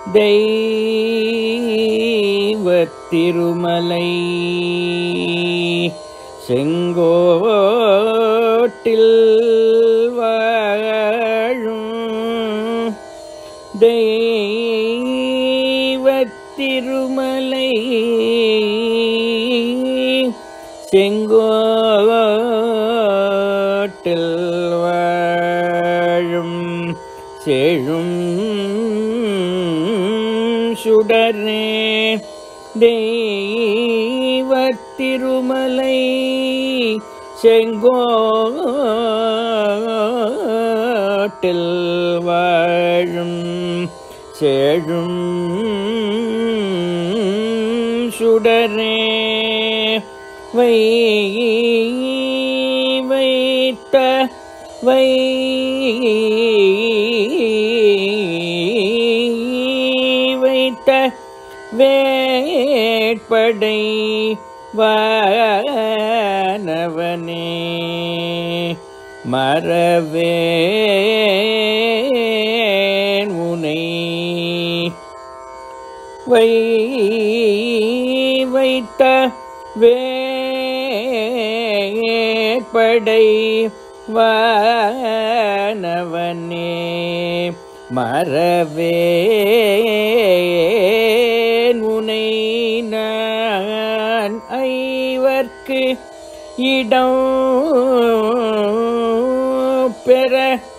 தெய்வத் திருமலை செங்கோட்டில் வாழும் தெய்வத் திருமலை செங்கோட்டில் வாழும் செழும் சுடரே தெய்வத் திருமலை செங்கோட்டில் வாழும் செழும் சுடரே வை வைத்த வை வைத்த வேட்படை வானவனே மறவேன் உனை வை வைத்த வேட்படை வானவனே மறவேன் உனை நான் ஐவர்க்கு இடம் பெற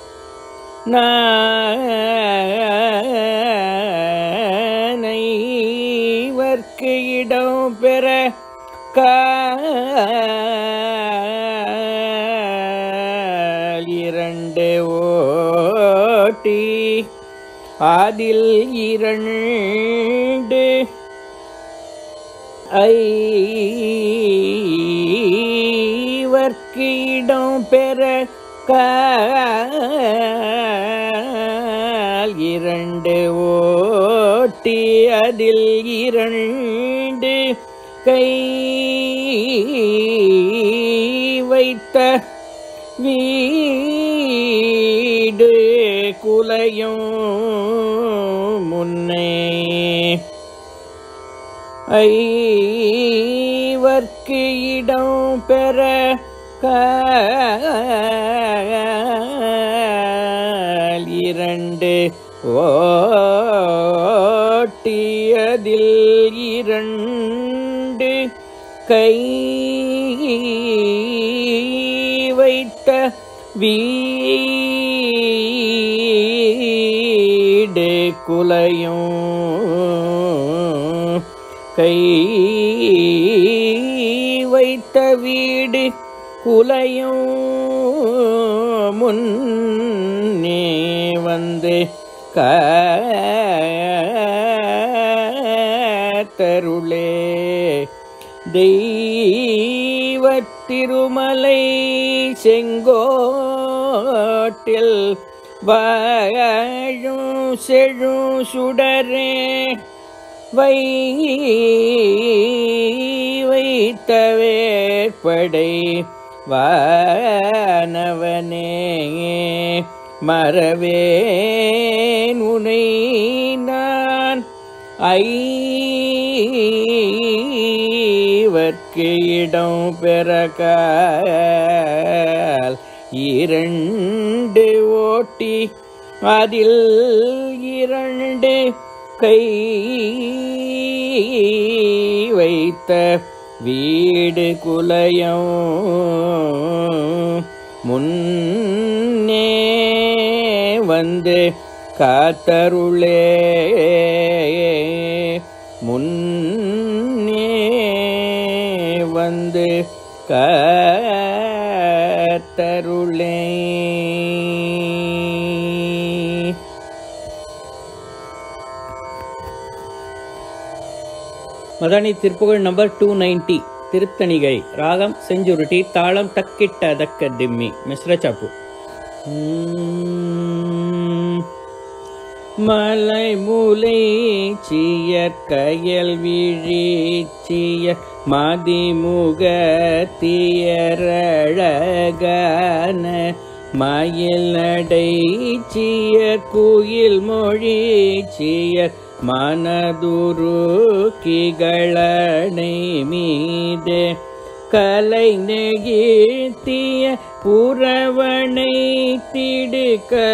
நானைவர்க்கு இடம் பெற கால் இரண்டு ஓட்டி அதில் இரண்டு ஐவர்க்கு இடம் பெற கால் இரண்டு ஓட்டி அதில் இரண்டு கை வைத்த வீடு குலையும் முன்னே ஐவர்க்கு இடம் பெற கால் இரண்டு ஓட்டியதில் இரண்டு கை வைத்த வீடு குலையும் கை வைத்த வீடு குலையும் முன்னே வந்து கருளே தெய்வத் திருமலை செங்கோட்டில் வாழும் செழும் சுடரே வை வைத்த வேற்படை வானவனே மறவேன் உனை நான் ஐவர்க்கு இடம் பெறகால் இரண்டு ஓட்டி அதில் இரண்டு கை வைத்த வீடு குலையம் முன்னே வந்து காத்தருளே முன்னே வந்து காத்தருளே மதானி Thiruppugazh number two ninety Thiruthanigai ராகம் செஞ்சுருட்டி தாளம் டக்கிட்ட தக்க திம்மி மிஸ்ர சாப்பு மலை மூலை சியற் கயல் விழிச்சிய மதிமுக தியரழகான மயில் நடை சிய குயில் மொழி சிய மனதுருக்கிகளனை மீதே கலை நெகிழ்த்திய புறவனை திடு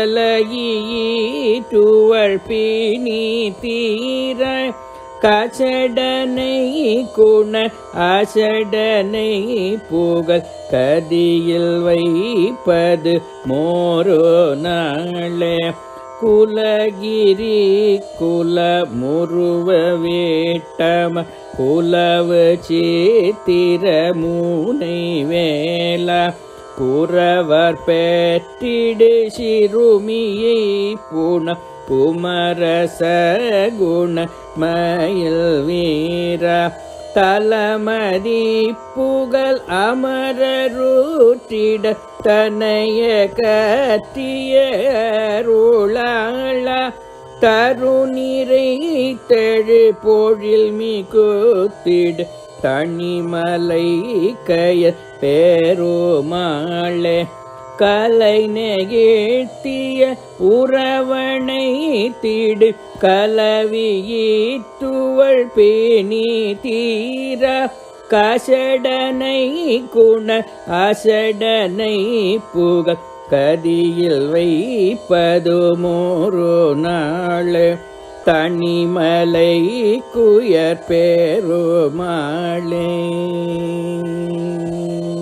கலையீட்டுவள் பிணி தீர கசடனை குண அசடனை புகழ் கதியில் வைப்பது மோரோ நாளே குலகிரி குல முருவ வேட்டம குலவு சித்திர மூனை வேல குறவர் பெற்றிடு சிறுமியை புன புமரச குண மயில் வீர தலமதி புகழ் அமரருற்றிட தனைய கற்றிய அருளாள தருநிறை தெழு பொழில் மிகுத்திடு தனிமலை கய பேருமாளே கலை நெகிழ்த்திய உறவனை திடு கலவியித்துவள் பேணி தீர கசடனை குண அசடனை புக கதியில் வைப்பது மோரு நாள் தனிமலை குயர் பெருமாளே